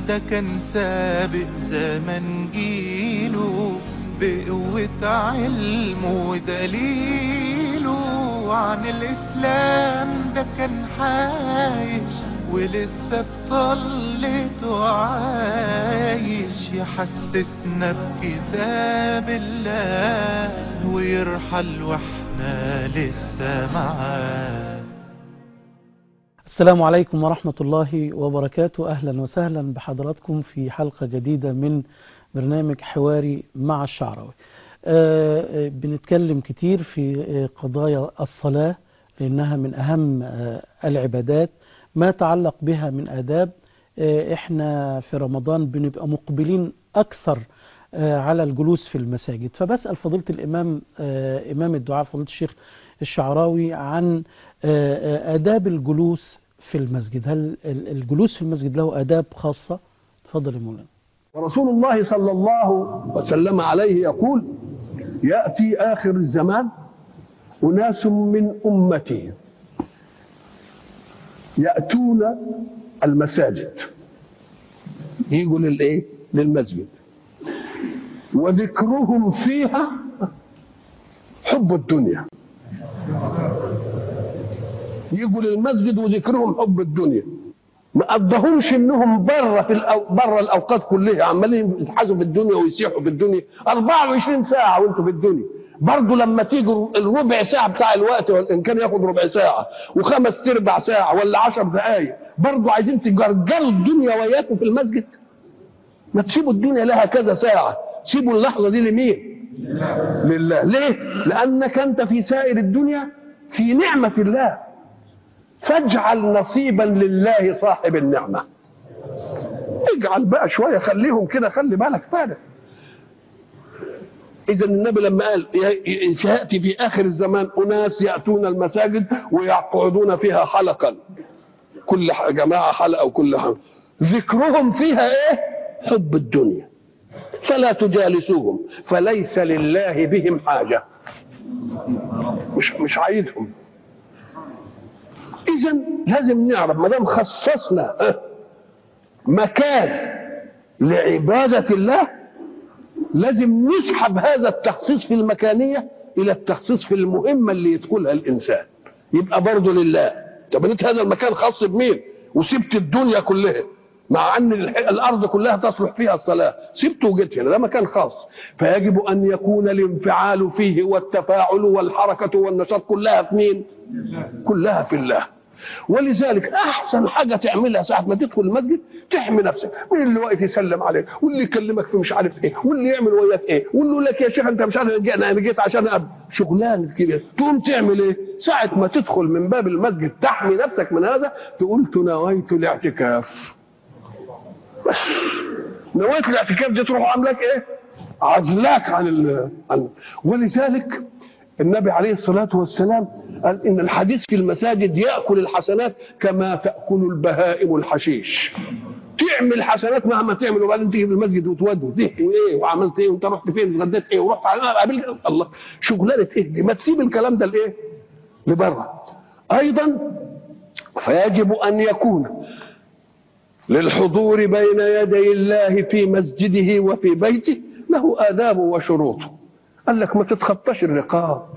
ده كان سابق زمن جيله بقوة علمه ودليله عن الإسلام ده كان عايش ولسه بطلته عايش يحسسنا بكتاب الله ويرحل واحنا لسه معاه السلام عليكم ورحمة الله وبركاته أهلا وسهلا بحضراتكم في حلقة جديدة من برنامج حواري مع الشعراوي آه، آه، بنتكلم كتير في آه، قضايا الصلاة لأنها من أهم آه، العبادات ما تعلق بها من آداب آه، إحنا في رمضان بنبقى مقبلين أكثر آه، على الجلوس في المساجد فبسأل فضيلة الإمام آه، إمام الدعاء فضيلة الشيخ الشعراوي عن آه، آه، آداب الجلوس في المسجد هل ال- الجلوس في المسجد له آداب خاصة تفضل يا مولانا ورسول الله صلى الله وسلم عليه يقول يأتي آخر الزمان أناس من أمتي يأتون المساجد يجوا للإيه؟ للمسجد وذكرهم فيها حب الدنيا يجوا للمسجد وذكرهم حب الدنيا ما قضهمش انهم بره في الأو... بره الاوقات كلها عمالين يلحسوا في الدنيا ويسيحوا في الدنيا 24 ساعه وانتوا في الدنيا برضه لما تيجي الربع ساعه بتاع الوقت ان كان ياخد ربع ساعه وخمس ارباع ساعه ولا 10 دقائق برضه عايزين تجرجروا الدنيا وياكم في المسجد ما تسيبوا الدنيا لها كذا ساعه سيبوا اللحظه دي لمين لله ليه لانك انت في سائر الدنيا في نعمه الله فاجعل نصيبا لله صاحب النعمة اجعل بقى شوية خليهم كده خلي بالك فارق إذا النبي لما قال ي- سيأتي في آخر الزمان أناس يأتون المساجد ويقعدون فيها حلقا كل ح- جماعة حلقة وكل حلقة ذكرهم فيها إيه؟ حب الدنيا فلا تجالسوهم فليس لله بهم حاجة مش مش عايزهم اذا لازم نعرف ما دام خصصنا آه، مكان لعباده الله لازم نسحب هذا التخصيص في المكانيه الى التخصيص في المهمه اللي يدخلها الانسان يبقى برضه لله طب انت هذا المكان خاص بمين وسبت الدنيا كلها مع ان الح- الارض كلها تصلح فيها الصلاه سبته وجيت هنا ده مكان خاص فيجب ان يكون الانفعال فيه والتفاعل والحركه والنشاط كلها في مين كلها في الله ولذلك احسن حاجه تعملها ساعه ما تدخل المسجد تحمي نفسك مين اللي واقف يسلم عليك واللي يكلمك في مش عارف ايه واللي يعمل وياك ايه واللي يقول لك يا شيخ انت مش عارف جي- انا جيت عشان أب شغلانه كبيره تقوم تعمل ايه ساعه ما تدخل من باب المسجد تحمي نفسك من هذا تقول نويت الاعتكاف بس نويت الاعتكاف دي تروح عاملك ايه عزلاك عن ال... عن ولذلك النبي عليه الصلاة والسلام قال إن الحديث في المساجد يأكل الحسنات كما تأكل البهائم الحشيش تعمل حسنات مهما تعمل وبعدين تيجي في المسجد وتودوا ده وايه وعملت ايه وانت رحت فين واتغديت ايه ورحت على قابلت الله شغلانه ايه دي ما تسيب الكلام ده لايه؟ لبره ايضا فيجب ان يكون للحضور بين يدي الله في مسجده وفي بيته له آدابه وشروطه قال لك ما تتخطاش الرقاب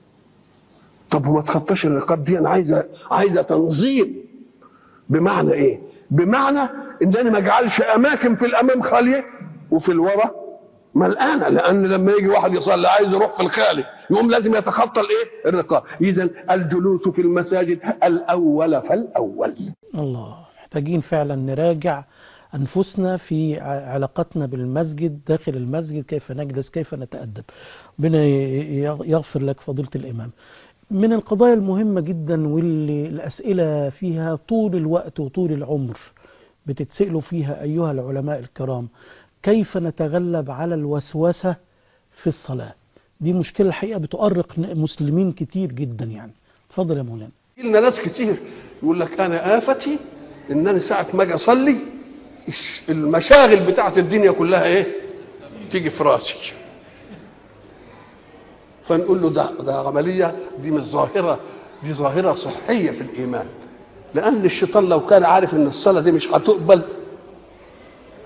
طب وما تخطاش الرقاب دي انا عايزه عايزه تنظيم بمعنى ايه بمعنى ان انا ما اجعلش اماكن في الامام خاليه وفي الورا ملقانه لان لما يجي واحد يصلي عايز يروح في الخالي يقوم لازم يتخطى الايه الرقاب اذا الجلوس في المساجد الاول فالاول الله محتاجين فعلا نراجع أنفسنا في ع- علاقتنا بالمسجد داخل المسجد كيف نجلس كيف نتأدب ربنا ي- ي- يغفر لك فضيلة الإمام من القضايا المهمة جدا واللي الأسئلة فيها طول الوقت وطول العمر بتتسألوا فيها أيها العلماء الكرام كيف نتغلب على الوسوسة في الصلاة دي مشكلة الحقيقة بتؤرق مسلمين كتير جدا يعني اتفضل يا مولانا لنا ناس كتير يقول لك انا افتي ان انا ساعه ما اجي اصلي الش- المشاغل بتاعت الدنيا كلها ايه تيجي في راسي فنقول له ده ده عمليه دي مش ظاهره دي ظاهره صحيه في الايمان لان الشيطان لو كان عارف ان الصلاه دي مش هتقبل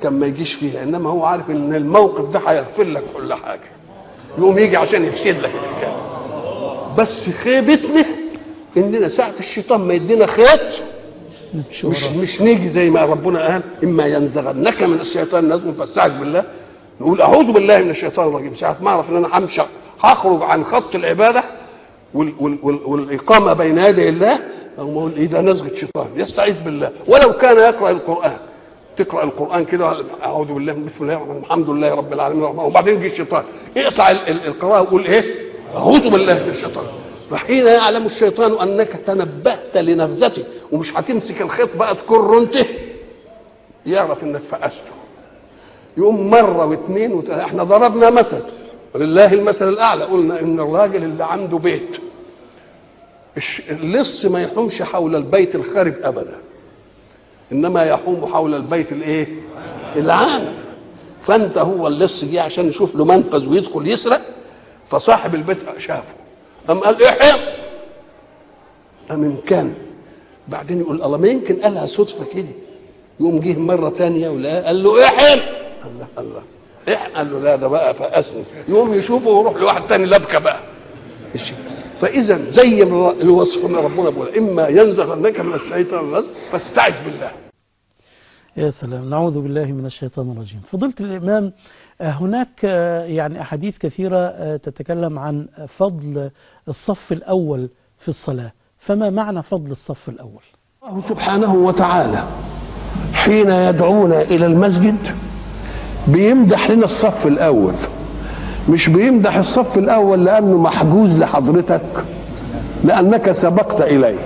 كان ما يجيش فيها انما هو عارف ان الموقف ده هيغفر لك كل حاجه يقوم يجي عشان يفسد لك الحكايه بس خيبتنا اننا ساعه الشيطان ما يدينا خيط نمشي مش وراه. مش نيجي زي ما ربنا قال اما ينزغنك من الشيطان نزغ فاستعذ بالله نقول اعوذ بالله من الشيطان الرجيم ساعه ما اعرف ان انا همشي هخرج عن خط العباده وال وال وال والاقامه بين يدي الله أقوم اقول ايه ده نزغه شيطان يستعيذ بالله ولو كان يقرا القران تقرا القران كده اعوذ بالله بسم الله الرحمن الرحيم الحمد لله رب العالمين الرحمن وبعدين يجي الشيطان اقطع ال- ال- القراءه وقول ايه اعوذ بالله من الشيطان فحين يعلم الشيطان انك تنبهت لنفذته ومش هتمسك الخيط بقى تكر انت يعرف انك فأسته يقوم مره واثنين وثلاثه احنا ضربنا مثل ولله المثل الاعلى قلنا ان الراجل اللي عنده بيت الش- اللص ما يحومش حول البيت الخارب ابدا انما يحوم حول البيت الايه العام فانت هو اللص جه عشان يشوف له منقذ ويدخل يسرق فصاحب البيت شافه قام قال احيا قام إن كان بعدين يقول الله ما يمكن قالها صدفه كده يقوم جه مره ثانيه ولا قال له احم الله الله احم قال له لا ده بقى فاسني يقوم يشوفه ويروح لواحد ثاني لبكه بقى الشيء. فاذا زي ما الوصف ما ربنا بيقول اما ينزغنك من الشيطان النزغ فاستعذ بالله يا سلام نعوذ بالله من الشيطان الرجيم فضلت الإمام آه، هناك آه، يعني أحاديث كثيرة آه، تتكلم عن فضل الصف الأول في الصلاة فما معنى فضل الصف الأول الله سبحانه وتعالى حين يدعونا الى المسجد بيمدح لنا الصف الاول مش بيمدح الصف الاول لانه محجوز لحضرتك لانك سبقت اليه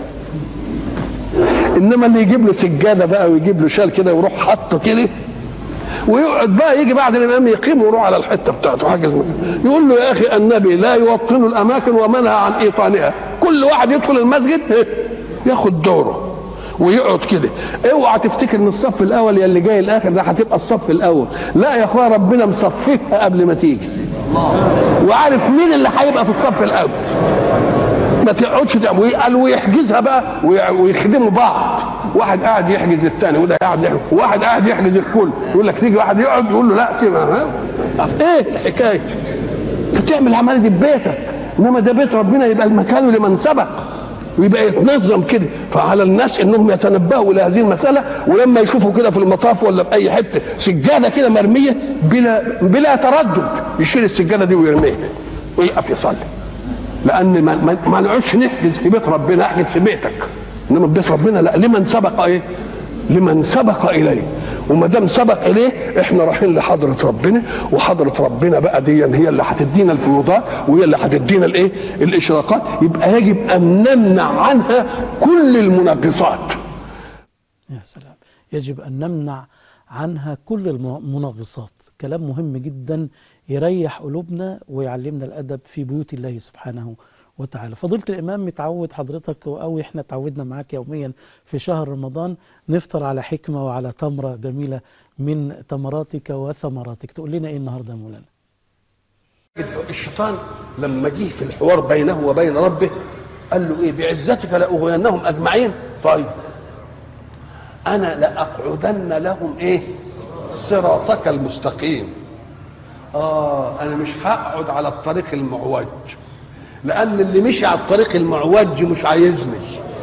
انما اللي يجيب له سجاده بقى ويجيب له شال كده ويروح حاطه كده ويقعد بقى يجي بعد الامام يقيم ويروح على الحته بتاعته حاجه اسمها يقول له يا اخي النبي لا يوطن الاماكن ومنع عن ايطانها كل واحد يدخل المسجد ياخد دوره ويقعد كده اوعى تفتكر ان الصف الاول يا اللي جاي الاخر ده هتبقى الصف الاول لا يا اخويا ربنا مصففها قبل ما تيجي وعارف مين اللي هيبقى في الصف الاول ما تقعدش تعمل قال ويحجزها بقى وي- ويخدموا بعض واحد قاعد يحجز الثاني وده قاعد يحجز وواحد قاعد يحجز الكل يقول لك تيجي واحد يقعد يقول له لا كده ها طب ايه الحكايه انت تعمل العمل دي ببيتك انما ده بيت ربنا يبقى المكان لمن سبق ويبقى يتنظم كده فعلى الناس انهم يتنبهوا لهذه المساله ولما يشوفوا كده في المطاف ولا في اي حته سجاده كده مرميه بلا بلا تردد يشيل السجاده دي ويرميها ويقف يصلي لان ما, ما, ما نقعدش نحجز في بيت ربنا احجز في بيتك انما في بيت ربنا لا لمن سبق ايه لمن سبق اليه وما دام سبق اليه احنا رايحين لحضره ربنا وحضره ربنا بقى دي هي اللي هتدينا الفيوضات وهي اللي هتدينا الايه الاشراقات يبقى يجب ان نمنع عنها كل المنغصات يا سلام يجب أن نمنع عنها كل المنغصات كلام مهم جدا يريح قلوبنا ويعلمنا الأدب في بيوت الله سبحانه وتعالى فضيلة الإمام متعود حضرتك أو إحنا تعودنا معاك يوميا في شهر رمضان نفطر على حكمة وعلى تمرة جميلة من تمراتك وثمراتك تقول لنا إيه النهاردة يا مولانا الشيطان لما جه في الحوار بينه وبين ربه قال له ايه بعزتك لاغوينهم اجمعين طيب انا لاقعدن لهم ايه صراطك المستقيم اه انا مش هقعد على الطريق المعوج لان اللي مشي على الطريق المعوج مش عايزني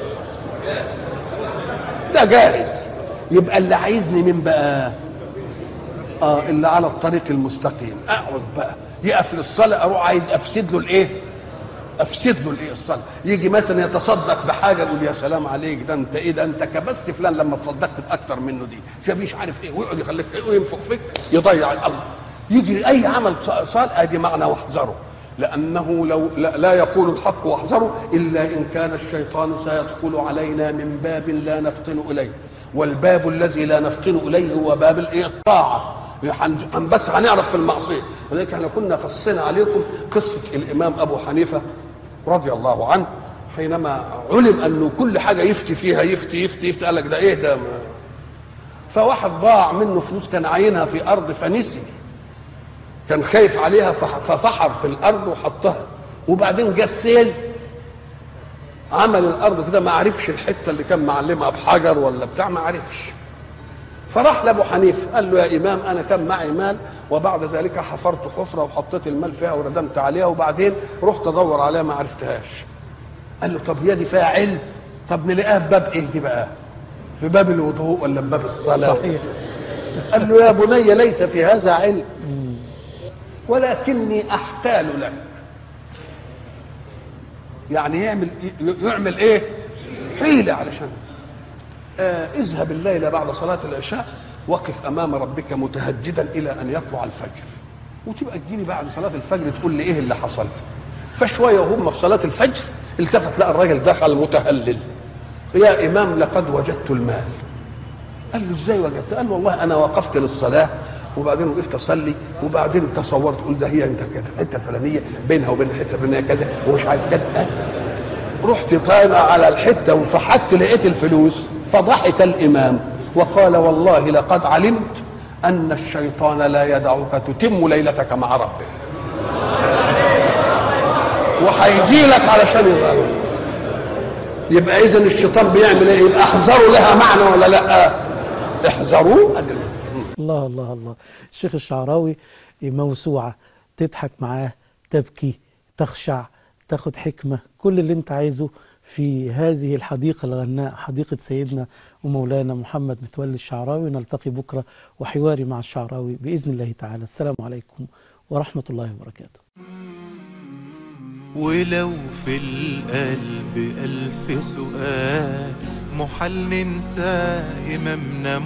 ده جاهز يبقى اللي عايزني مين بقى اه اللي على الطريق المستقيم اقعد بقى يقف للصلاه اروح عايز افسد له الايه افسد له الايه الصلاه يجي مثلا يتصدق بحاجه يقول يا سلام عليك ده انت ايه ده انت كبست فلان لما تصدقت باكتر منه دي شايف مش عارف ايه ويقعد يخليك ايه وينفخ فيك يضيع الامر يجري اي عمل صالح ادي معنى واحذره لانه لو لا, لا يقول الحق واحذروا الا ان كان الشيطان سيدخل علينا من باب لا نفطن اليه والباب الذي لا نفطن اليه هو باب الايه الطاعه هن- بس هنعرف في المعصيه ولذلك احنا كنا قصينا عليكم قصه الامام ابو حنيفه رضي الله عنه حينما علم انه كل حاجه يفتي فيها يفتي يفتي يفتي قال لك ده ايه ده ما- فواحد ضاع منه فلوس كان عاينها في ارض فنسي كان خايف عليها فح- ففحر في الارض وحطها وبعدين جه السيل عمل الارض كده ما عرفش الحته اللي كان معلمها بحجر ولا بتاع ما عرفش فراح لابو حنيفه قال له يا امام انا كان معي مال وبعد ذلك حفرت حفره وحطيت المال فيها وردمت عليها وبعدين رحت ادور عليها ما عرفتهاش قال له طب هي دي فيها علم طب نلاقيها في باب ايه دي بقى في باب الوضوء ولا في باب الصلاه صحيح قال له يا بني ليس في هذا علم مم. ولكني احتال لك يعني يعمل يعمل ايه حيله علشان آه اذهب الليله بعد صلاه العشاء وقف امام ربك متهجدا الى ان يطلع الفجر وتبقى تجيني بعد صلاه الفجر تقول لي ايه اللي حصل فشويه وهم في صلاه الفجر التفت لقى الراجل دخل متهلل يا امام لقد وجدت المال قال له ازاي وجدت قال له والله انا وقفت للصلاه وبعدين وقفت اصلي وبعدين تصورت قلت ده هي انت كده الحته الفلانيه بينها وبين الحته الفلانيه كذا ومش عارف كذا رحت طالع على الحته وفحت لقيت الفلوس فضحك الامام وقال والله لقد علمت ان الشيطان لا يدعك تتم ليلتك مع ربك وهيجي لك علشان يضربك يبقى اذا الشيطان بيعمل ايه يبقى احذروا لها معنى ولا لا احذروا أدل. الله الله الله الشيخ الشعراوي موسوعة تضحك معاه تبكي تخشع تاخد حكمة كل اللي انت عايزه في هذه الحديقة الغناء حديقة سيدنا ومولانا محمد متولي الشعراوي نلتقي بكرة وحواري مع الشعراوي بإذن الله تعالى السلام عليكم ورحمة الله وبركاته ولو في القلب ألف سؤال محل ننسى إمامنا